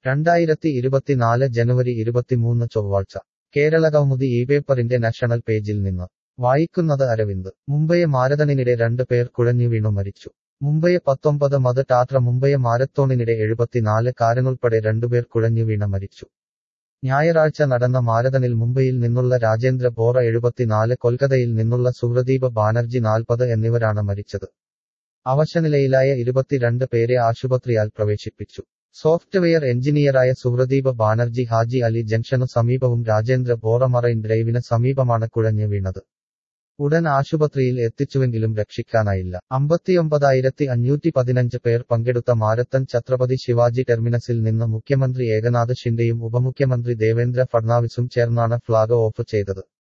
രണ്ടായിരത്തി ഇരുപത്തിനാല് ജനുവരി ഇരുപത്തിമൂന്ന് ചൊവ്വാഴ്ച കേരളകൗമുദി ഈ പേപ്പറിന്റെ നാഷണൽ പേജിൽ നിന്ന് വായിക്കുന്നത് അരവിന്ദ് മുംബൈയെ മാരതണിനിടെ രണ്ട് പേർ കുഴഞ്ഞു വീണു മരിച്ചു മുംബൈയെ പത്തൊമ്പത് മത് ടാട്ര മുംബൈയെ മാരത്തോണിനിടെ എഴുപത്തിനാല് കാരനുൾപ്പെടെ രണ്ടുപേർ കുഴഞ്ഞു വീണ മരിച്ചു ഞായറാഴ്ച നടന്ന മാരതണിൽ മുംബൈയിൽ നിന്നുള്ള രാജേന്ദ്ര ബോറ എഴുപത്തിനാല് കൊൽക്കത്തയിൽ നിന്നുള്ള സുഹ്രദീപ് ബാനർജി നാൽപ്പത് എന്നിവരാണ് മരിച്ചത് അവശനിലയിലായ ഇരുപത്തിരണ്ട് പേരെ ആശുപത്രിയാൽ പ്രവേശിപ്പിച്ചു സോഫ്റ്റ്വെയർ എഞ്ചിനീയറായ സുഹ്രദീപ് ബാനർജി ഹാജി അലി ജംഗ്ഷനു സമീപവും രാജേന്ദ്ര ബോറ മറൈൻ ഡ്രൈവിന് സമീപമാണ് കുഴഞ്ഞു വീണത് ഉടൻ ആശുപത്രിയിൽ എത്തിച്ചുവെങ്കിലും രക്ഷിക്കാനായില്ല അമ്പത്തിയൊമ്പതായിരത്തി അഞ്ഞൂറ്റി പതിനഞ്ച് പേർ പങ്കെടുത്ത മാരത്തൺ ഛത്രപതി ശിവാജി ടെർമിനസിൽ നിന്ന് മുഖ്യമന്ത്രി ഏകനാഥ് ഷിൻഡെയും ഉപമുഖ്യമന്ത്രി ദേവേന്ദ്ര ഫഡ്നാവിസും ചേർന്നാണ് ഫ്ളാഗ് ഓഫ് ചെയ്തത്